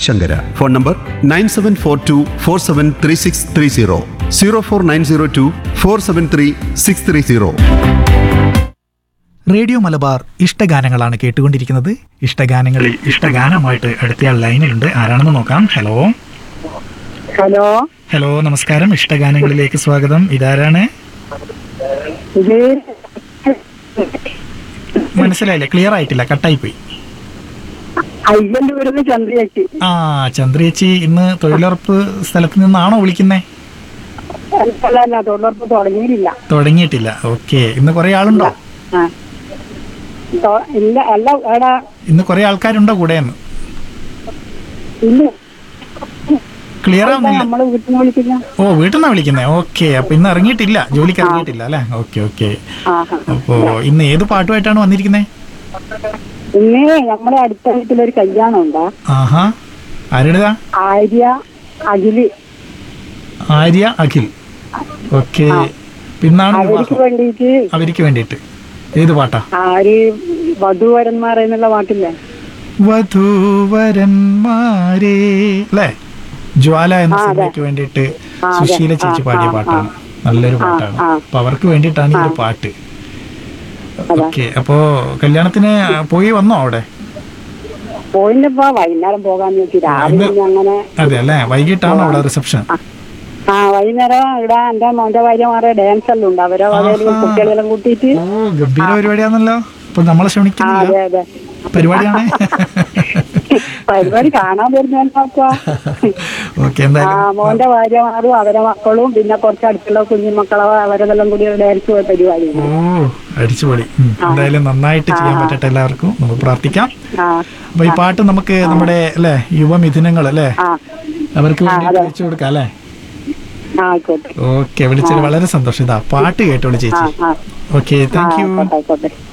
Shankara phone number nine seven four two four seven three six three zero zero four nine zero two four seven three six three zero radio Malabar ഇഷ്ടഗാനങ്ങളാണ് കേട്ടുകൊണ്ടിരിക്കുന്നത് ഇഷ്ടഗാനങ്ങളിൽ ഇഷ്ടഗാനമായിട്ട് അടുത്തയാൾ ലൈനിലുണ്ട് ആരാണെന്ന് നോക്കാം hello hello hello നമസ്കാരം ഇഷ്ടഗാനങ്ങളിലേക്ക് സ്വാഗതം ഇതാരാണ് ഇത് മനസ്സിലായില്ലേ ക്ലിയർ ആയിട്ടില്ല കട്ടായി പോയി അയ്യന്റെ വീടുന്ന് ചന്ദ്രയേച്ചി ആ ചന്ദ്രേച്ചി ഇന്ന് തൊഴിലുറപ്പ് സ്ഥലത്ത് നിന്നാണോ വിളിക്കുന്നേ അല്ല തൊഴിലുറപ്പ് തുടങ്ങിയിട്ടില്ല തുടങ്ങിയിട്ടില്ല ഓക്കെ ഇന്ന് കുറെ ആളുണ്ടോ ആ തൊ- ഇല്ല അല്ല എടാ ഇന്ന് കുറെ ആൾക്കാരുണ്ടോ കൂടെ എന്ന് ഇല്ല ക്ലിയർ ആവുന്നില്ല നമ്മള് വീട്ടിൽ നിന്ന് വിളിക്കുന്ന ഓ വീട്ടിൽ നിന്നാ വിളിക്കുന്നേ ഓക്കെ അപ്പൊ ഇന്ന് ഇറങ്ങിയിട്ടില്ല ജോലിക്ക് ഇറങ്ങിയിട്ടില്ല അല്ലേ ഓക്കെ ഓക്കെ ആ അപ്പോ ഇന്ന് ഏത് പാട്ടുമായിട്ടാണ് വന്നിരിക്കുന്നത് ഇന്ന് നമ്മുടെ അടുത്ത വീട്ടിലൊരു കല്യാണം ഉണ്ടാ ആഹാ ആരുടേതാ ആര്യ അഖില് ആര്യ അഖിൽ ഓക്കെ പിന്നാണ് അവർക്ക് വിവാഹം വേണ്ടിയിട്ട് അവർക്ക് വേണ്ടിയിട്ട് ഏത് പാട്ടാ ആര് വധുവരന്മാർ എന്നുള്ള പാട്ടില്ലേ വധൂവരന്മാരെ അല്ലേ ജ്വാല എന്ന ആ, അതെ. സിനിമയ്ക്ക് വേണ്ടിയിട്ട് ആ, അതെ. സുശീല ചേച്ചി ആ, പാടിയ ആ, പാട്ടാണ് നല്ലൊരു പാട്ടാണ് ആ. അപ്പൊ അവർക്ക് വേണ്ടിയിട്ടാണ് ഈ ഒരു പാട്ട് ഓക്കെ അപ്പോ കല്യാണത്തിന് പോയി വന്നോ അവിടെ പോയില്ലപ്പാ വൈകുന്നേരം പോകാന്ന് വെച്ച് രാവിലെ ഇന്ന് ഇനി അങ്ങനെ അതെ അല്ലേ വൈകിട്ടാണ് അവിടെ റിസപ്ഷൻ ആ വൈകുന്നേരം ഇവിടെ എന്റെ മോന്റെ ഭാര്യമാരെ ഡാൻസ് എല്ലാം ഉണ്ട് അവരെ വകയില് ആഹാ. കുട്ടികളെല്ലാം കൂട്ടിയിട്ട് ഓ ഗംഭീര പരിപാടിയാണല്ലോ അപ്പൊ നമ്മളെ ആ ക്ഷണിക്കുന്നില്ല അതെ അതെ പരിപാടിയാണ് പരിപാടി കാണാൻ വരുന്നോക്കാ ഓക്കെ ആ എന്തായാലും മോന്റെ ഭാര്യമാരും അവരെ മക്കളും പിന്നെ കുറച്ച് അടുത്തുള്ള കുഞ്ഞുമക്കളോ അവരെല്ലാം കൂടി ഒരു ഡാൻസ് പരിപാടി ഓ അടിച്ചുപൊളി ഉം. എന്തായാലും നന്നായിട്ട് ചെയ്യാൻ പറ്റട്ടെ എല്ലാവർക്കും നമുക്ക് പ്രാർത്ഥിക്കാം ആ അപ്പൊ ഈ പാട്ട് നമുക്ക് നമ്മുടെ അല്ലെ യുവമിഥുനങ്ങൾ അല്ലെ ആ അവർക്ക് വേണ്ടി അതെ. വിളിച്ചു കൊടുക്കാം അല്ലെ ആ ആയിക്കോട്ടെ ഓക്കെ വിളിച്ചത് വളരെ സന്തോഷം ഇതാ പാട്ട് കേട്ടോളൂ ആ ചേച്ചി ആ ഓക്കെ ആ താങ്ക് യു ആയിക്കോട്ടെ ആയിക്കോട്ടെ